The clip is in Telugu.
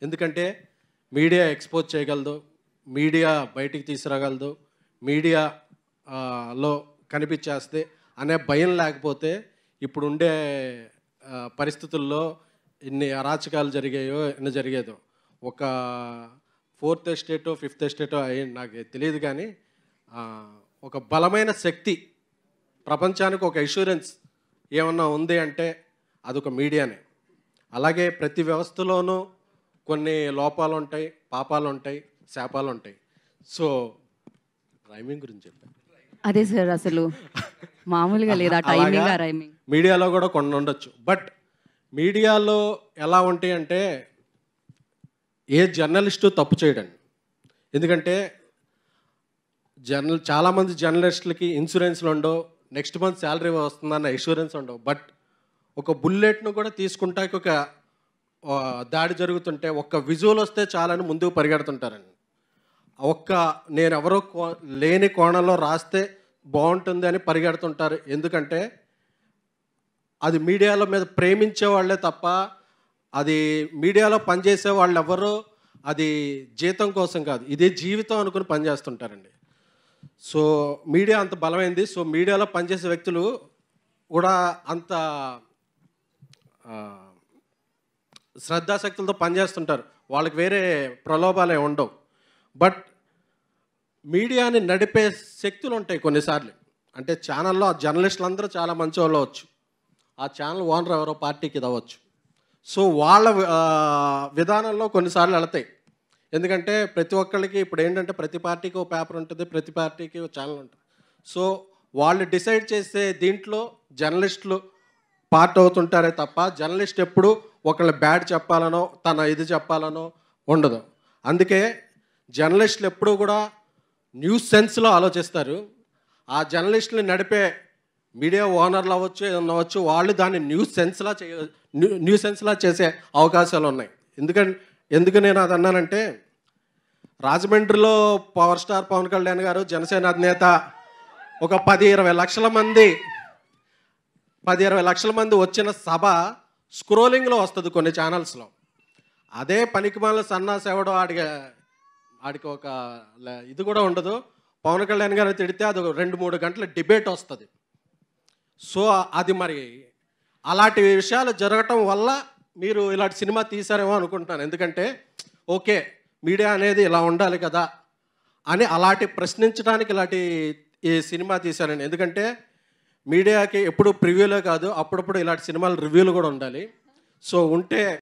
ఎందుకంటే మీడియా ఎక్స్పోజ్ చేయగలదు మీడియా బయటికి తీసుకురాగలదు మీడియా ఆ, లో కనిపించేస్తే అనే భయం లేకపోతే ఇప్పుడు ఉండే ఆ, పరిస్థితుల్లో ఇన్ని అరాచకాలు జరిగాయో ఎన్ని జరిగేదో ఒక ఫోర్త్ ఎస్టేటో ఫిఫ్త్ ఎస్టేటో అయ్యి నాకు తెలియదు కానీ ఆ, ఒక బలమైన శక్తి ప్రపంచానికి ఒక ఇన్సూరెన్స్ ఏమన్నా ఉంది అంటే అదొక మీడియానే అలాగే ప్రతి వ్యవస్థలోనూ కొన్ని లోపాలు ఉంటాయి పాపాలు ఉంటాయి శాపాలు ఉంటాయి సో రైమింగ్ గురించి చెప్పాను అదే సార్ అసలు మామూలుగా లేదా టైమింగ్ ఆ అలాగా రైమింగ్ మీడియాలో కూడా కొన్ని ఉండొచ్చు బట్ మీడియాలో ఎలా ఉంటాయి అంటే ఏ జర్నలిస్టు తప్పు చేయడండి ఎందుకంటే జర్నల్ చాలామంది జర్నలిస్టులకి ఇన్సూరెన్స్లు ఉండవు నెక్స్ట్ మంత్ శాలరీ వస్తుందన్న ఇన్సూరెన్స్ ఉండవు బట్ ఒక బుల్లెట్ను కూడా తీసుకుంటాకి ఒక ఆ, దాడి జరుగుతుంటే ఒక్క విజువల్ వస్తే చాలని ముందుకు పరిగెడుతుంటారండి ఒక్క నేను ఎవరో కో- లేని కోణంలో రాస్తే బాగుంటుంది అని పరిగెడుతుంటారు ఎందుకంటే అది మీడియాలో మీద ప్రేమించే వాళ్ళే తప్ప అది మీడియాలో పనిచేసే వాళ్ళు ఎవరు అది జీతం కోసం కాదు ఇదే జీవితం అనుకుని పనిచేస్తుంటారండి సో మీడియా అంత బలమైంది సో మీడియాలో పనిచేసే వ్యక్తులు కూడా అంత ఆ, శ్రద్ధాశక్తులతో పనిచేస్తుంటారు వాళ్ళకి వేరే ప్రలోభాలే ఉండవు బట్ మీడియాని నడిపే శక్తులు ఉంటాయి కొన్నిసార్లు అంటే ఛానల్లో ఆ జర్నలిస్టులు అందరూ చాలా మంచి వాళ్ళు అవ్వచ్చు ఆ ఛానల్ ఓనర్ ఎవరో పార్టీకి ఇది అవ్వచ్చు సో వాళ్ళ ఆ, విధానంలో కొన్నిసార్లు వెళతాయి ఎందుకంటే ప్రతి ఒక్కళ్ళకి ఇప్పుడు ఏంటంటే ప్రతి పార్టీకి ఒక పేపర్ ఉంటుంది ప్రతి పార్టీకి ఒక ఛానల్ ఉంటుంది సో వాళ్ళు డిసైడ్ చేసే దీంట్లో జర్నలిస్టులు పార్ట్ అవుతుంటారే తప్ప జర్నలిస్ట్ ఎప్పుడు ఒకళ్ళ బ్యాడ్ చెప్పాలనో తన ఇది చెప్పాలనో ఉండదు అందుకే జర్నలిస్టులు ఎప్పుడూ కూడా న్యూస్ సెన్స్లో ఆలోచిస్తారు ఆ జర్నలిస్టులు నడిపే మీడియా ఓనర్లు అవ్వచ్చు ఏదన్నా అవ్వచ్చు వాళ్ళు దాన్ని న్యూస్ సెన్స్లా చేయ న్యూ- న్యూస్ సెన్స్లా చేసే అవకాశాలు ఉన్నాయి ఎందుకంటే ఎందుకు నేను అది అన్నానంటే రాజమండ్రిలో పవర్ స్టార్ పవన్ కళ్యాణ్ గారు జనసేన అధినేత ఒక పది ఇరవై లక్షల మంది పది ఇరవై లక్షల మంది వచ్చిన సభ స్క్రోలింగ్లో వస్తుంది కొన్ని ఛానల్స్లో అదే పనికిమాల సన్నాసి ఎవడో ఆడికి ఆడికి ఒక ల- ఇది కూడా ఉండదు పవన్ కళ్యాణ్ గారు తిడితే అది ఒక రెండు మూడు గంటల డిబేట్ వస్తుంది సో అది మరి అలాంటి విషయాలు జరగటం వల్ల మీరు ఇలాంటి సినిమా తీశారేమో అనుకుంటున్నాను ఎందుకంటే ఓకే మీడియా అనేది ఇలా ఉండాలి కదా అని అలాంటి ప్రశ్నించడానికి ఇలాంటి ఈ సినిమా తీశానండి ఎందుకంటే మీడియాకి ఎప్పుడు ప్రివ్యూలే కాదు అప్పుడప్పుడు ఇలాంటి సినిమాలు రివ్యూలు కూడా ఉండాలి సో ఉంటే